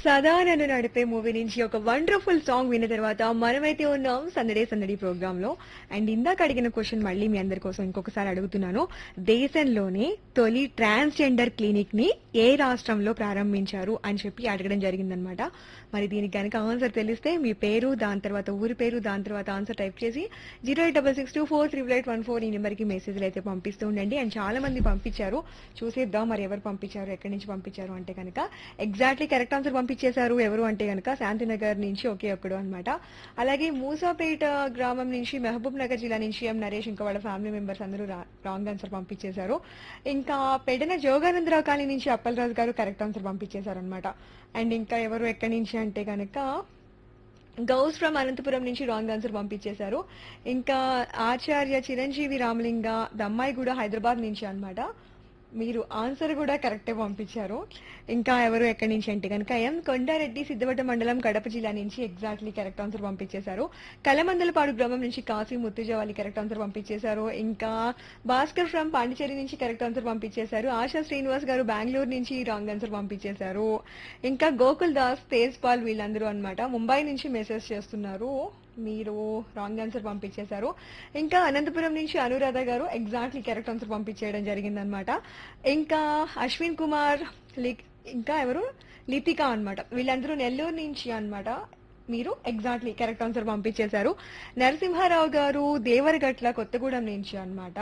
సదా నన్ను నడిపే మూవీ నుంచి ఒక వండర్ఫుల్ సాంగ్ విన్న తర్వాత మనమైతే ఉన్నాం సందడే సందడి ప్రోగ్రామ్ లో అండ్ ఇందాక అడిగిన క్వశ్చన్ మళ్ళీ మీ అందరి కోసం ఇంకొకసారి అడుగుతున్నాను దేశంలోనే తొలి ట్రాన్స్జెండర్ క్లినిక్ ని ఏ రాష్ట్రంలో ప్రారంభించారు అని చెప్పి అడగడం జరిగిందనమాట మరి దీనికి కనుక ఆన్సర్ తెలిస్తే మీ పేరు దాని తర్వాత ఊరి పేరు దాని తర్వాత ఆన్సర్ టైప్ చేసి zero eight double six two four triple eight one four ఈ నెంబర్కి మెసేజ్లు అయితే పంపిస్తూ ఉండండి అండ్ చాలా మంది పంపించారు చూసేద్దాం మరి ఎవరు పంపించారు ఎక్కడి నుంచి పంపించారు అంటే కనుక ఎగ్జాక్ట్లీ కరెక్ట్ ఆన్సర్ పంపించేశారు ఎవరు అంటే కనుక శాంతినగర్ నుంచి ఒకే ఒక్కడు అనమాట అలాగే మూసాపేట గ్రామం నుంచి మహబూబ్ నగర్ జిల్లా నుంచి ఎం నరేష్ ఇంకా వాళ్ళ ఫ్యామిలీ మెంబర్స్ అందరూ రాంగ్ ఆన్సర్ పంపించేశారు ఇంకా పెడన జోగానందరావు కాలనీ నుంచి అప్పలరాజు గారు కరెక్ట్ ఆన్సర్ పంపించేశారు అనమాట అండ్ ఇంకా ఎవరు ఎక్కడి నుంచి అంటే కనుక గౌస్ ఫ్రమ్ అనంతపురం నుంచి రాంగ్ ఆన్సర్ పంపించేశారు ఇంకా ఆచార్య చిరంజీవి రామలింగ దమ్మాయి కూడా హైదరాబాద్ నుంచి అన్నమాట మీరు ఆన్సర్ కూడా కరెక్టే పంపించారు ఇంకా ఎవరు ఎక్కడి నుంచి అంటే కనుక ఎం కొండారెడ్డి సిద్ధవట మండలం కడప జిల్లా నుంచి ఎగ్జాక్ట్లీ కరెక్ట్ ఆన్సర్ పంపించేశారు కలమందలపాడు గ్రామం నుంచి కాశీ ముత్తుజవాలి కరెక్ట్ ఆన్సర్ పంపించేశారు ఇంకా భాస్కర్ ఫ్రమ్ పాండిచేరి నుంచి కరెక్ట్ ఆన్సర్ పంపించేశారు ఆశా శ్రీనివాస్ గారు బెంగళూరు నుంచి రాంగ్ ఆన్సర్ పంపించేశారు ఇంకా గోకుల్ దాస్ తేజ్ పాల్ వీళ్ళందరూ అన్నమాట ముంబై నుంచి మెసేజ్ చేస్తున్నారు మీరు రాంగ్ ఆన్సర్ పంపించేశారు ఇంకా అనంతపురం నుంచి అనురాధ గారు ఎగ్జాక్ట్లీ కరెక్ట్ ఆన్సర్ పంపించేయడం జరిగిందనమాట ఇంకా అశ్విన్ కుమార్ లిక్- ఇంకా ఎవరు లితిక అన్నమాట వీళ్ళందరూ నెల్లూరు నుంచి అన్నమాట మీరు ఎగ్జాక్ట్లీ కరెక్ట్ ఆన్సర్ పంపించేశారు నరసింహారావు గారు దేవరగట్ల కొత్తగూడెం నుంచి అన్నమాట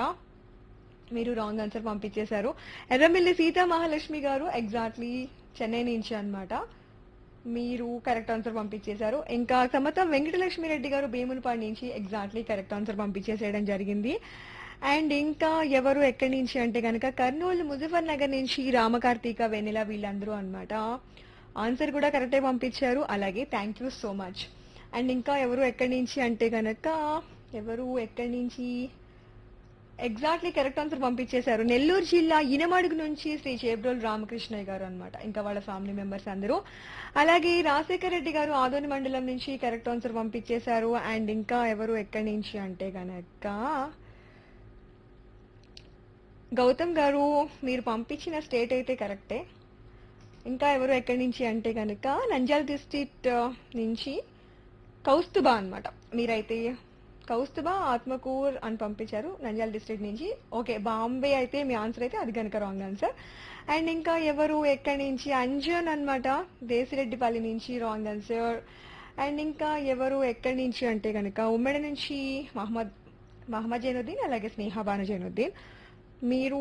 మీరు రాంగ్ ఆన్సర్ పంపించేశారు ఎర్రమిల్లి సీతా మహాలక్ష్మి గారు ఎగ్జాక్ట్లీ చెన్నై నుంచి అన్నమాట మీరు కరెక్ట్ ఆన్సర్ పంపించేశారు ఇంకా సమతం వెంకటలక్ష్మి రెడ్డి గారు భీమునిపాడు నుంచి ఎగ్జాక్ట్లీ కరెక్ట్ ఆన్సర్ పంపించేసేయడం జరిగింది అండ్ ఇంకా ఎవరు ఎక్కడి నుంచి అంటే కనుక కర్నూలు ముజఫర్ నగర్ నుంచి రామకార్తీక వెన్నెల వీళ్ళందరూ అన్నమాట ఆన్సర్ కూడా కరెక్టే పంపించారు అలాగే thank you so much and ఇంకా ఎవరు ఎక్కడి నుంచి అంటే కనుక ఎవరు ఎక్కడి నుంచి ఎగ్జాక్ట్లీ కరెక్ట్ ఆన్సర్ పంపించేశారు నెల్లూరు జిల్లా ఇనమడుగు నుంచి శ్రీ చేబ్రోల్ రామకృష్ణయ్య గారు అన్నమాట ఇంకా వాళ్ళ ఫ్యామిలీ మెంబర్స్ అందరూ అలాగే రాజశేఖర రెడ్డి గారు ఆదోని మండలం నుంచి కరెక్ట్ ఆన్సర్ పంపించేశారు అండ్ ఇంకా ఎవరు ఎక్కడి నుంచి అంటే గనక గౌతమ్ గారు మీరు పంపించిన స్టేట్ అయితే కరెక్టే ఇంకా ఎవరు ఎక్కడి నుంచి అంటే కనుక నంద్యాల డిస్ట్రిక్ట్ నుంచి కౌస్తుబా అన్నమాట మీరైతే కౌస్తుబా ఆత్మకూర్ అని పంపించారు నంద్యాల డిస్ట్రిక్ట్ నుంచి ఓకే బాంబే అయితే మీ ఆన్సర్ అయితే అది కనుక రాంగ్ ఆన్సర్ అండ్ ఇంకా ఎవరు ఎక్కడి నుంచి అంజన్ అన్నమాట దేశిరెడ్డిపల్లి నుంచి రాంగ్ ఆన్సర్ అండ్ ఇంకా ఎవరు ఎక్కడి నుంచి అంటే కనుక ఉమ్మడి నుంచి మహమ్మద్ మహమ్మద్ జైనుద్దీన్ అలాగే స్నేహాబాను జైనుద్దీన్ మీరు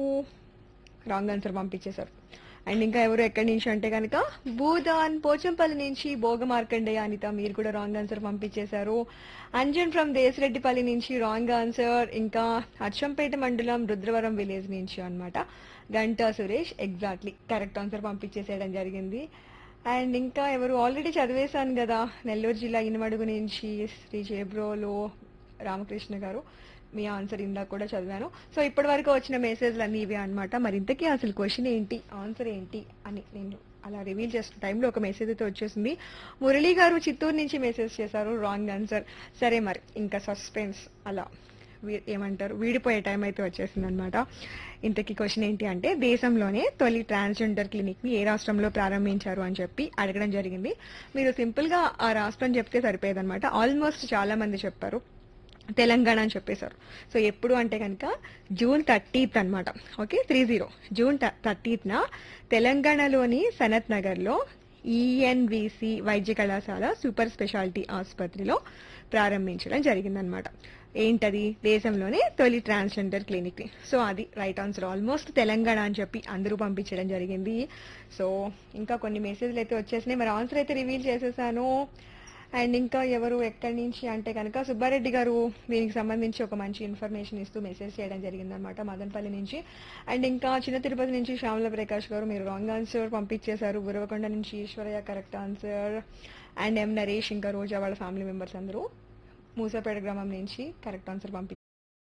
రాంగ్ ఆన్సర్ పంపించేశారు అండ్ ఇంకా ఎవరు ఎక్కడి నుంచి అంటే కనుక భూదాన్ పోచంపల్లి నుంచి భోగ మార్కండేయ అనిత మీరు కూడా రాంగ్ ఆన్సర్ పంపించేశారు అంజన్ ఫ్రమ్ దేశరెడ్డిపల్లి నుంచి రాంగ్ ఆన్సర్ ఇంకా అచ్చంపేట మండలం రుద్రవరం విలేజ్ నుంచి అన్నమాట Ganta Suresh exactly correct answer పంపించేసేయడం జరిగింది అండ్ ఇంకా ఎవరు ఆల్రెడీ చదివేశాను కదా నెల్లూరు జిల్లా ఇనమడుగు నుంచి శ్రీ జేబ్రోలో రామకృష్ణ గారు మీ ఆన్సర్ ఇందాక కూడా చదివాను సో ఇప్పటి వరకు వచ్చిన మెసేజ్లు అన్ని ఇవే అనమాట మరి ఇంతకీ అసలు క్వశ్చన్ ఏంటి ఆన్సర్ ఏంటి అని నేను అలా రివీల్ చేసిన టైంలో ఒక మెసేజ్ అయితే వచ్చేసింది మురళీ గారు చిత్తూరు నుంచి మెసేజ్ చేశారు రాంగ్ ఆన్సర్ సరే మరి ఇంకా సస్పెన్స్ అలా వీ- ఏమంటారు వీడిపోయే టైం అయితే వచ్చేసింది అనమాట ఇంతకీ క్వశ్చన్ ఏంటి అంటే దేశంలోనే తొలి ట్రాన్స్జెండర్ క్లినిక్ ని ఏ రాష్ట్రంలో ప్రారంభించారు అని చెప్పి అడగడం జరిగింది మీరు సింపుల్ గా ఆ రాష్ట్రం చెప్తే సరిపోయేదన్నమాట ఆల్మోస్ట్ చాలా మంది చెప్పారు తెలంగాణ అని చెప్పేశారు సో ఎప్పుడు అంటే కనుక జూన్ థర్టీత్ అనమాట ఓకే త్రీ జీరో జూన్ థర్టీత్న తెలంగాణలోని సనత్ నగర్లో ఈఎన్విసి వైద్య కళాశాల సూపర్ స్పెషాలిటీ ఆసుపత్రిలో ప్రారంభించడం జరిగిందనమాట ఏంటది దేశంలోనే తొలి ట్రాన్స్జెండర్ క్లినిక్ సో అది రైట్ ఆన్సర్ ఆల్మోస్ట్ తెలంగాణ అని చెప్పి అందరూ పంపించడం జరిగింది సో ఇంకా కొన్ని మెసేజ్లు అయితే వచ్చేసినాయి మరి ఆన్సర్ అయితే రివీల్ చేసేసాను అండ్ ఇంకా ఎవరు ఎక్కడి నుంచి అంటే కనుక సుబ్బారెడ్డి గారు దీనికి సంబంధించి ఒక మంచి ఇన్ఫర్మేషన్ ఇస్తూ మెసేజ్ చేయడం జరిగిందనమాట మదనపల్లి నుంచి అండ్ ఇంకా చిన్న తిరుపతి నుంచి శ్యామల ప్రకాష్ గారు మీరు రాంగ్ ఆన్సర్ పంపించేశారు గురవకొండ నుంచి Eswaraiah correct answer and M Naresh ఇంకా రోజా వాళ్ళ ఫ్యామిలీ మెంబర్స్ అందరూ మూసాపేట గ్రామం నుంచి కరెక్ట్ ఆన్సర్ పంపి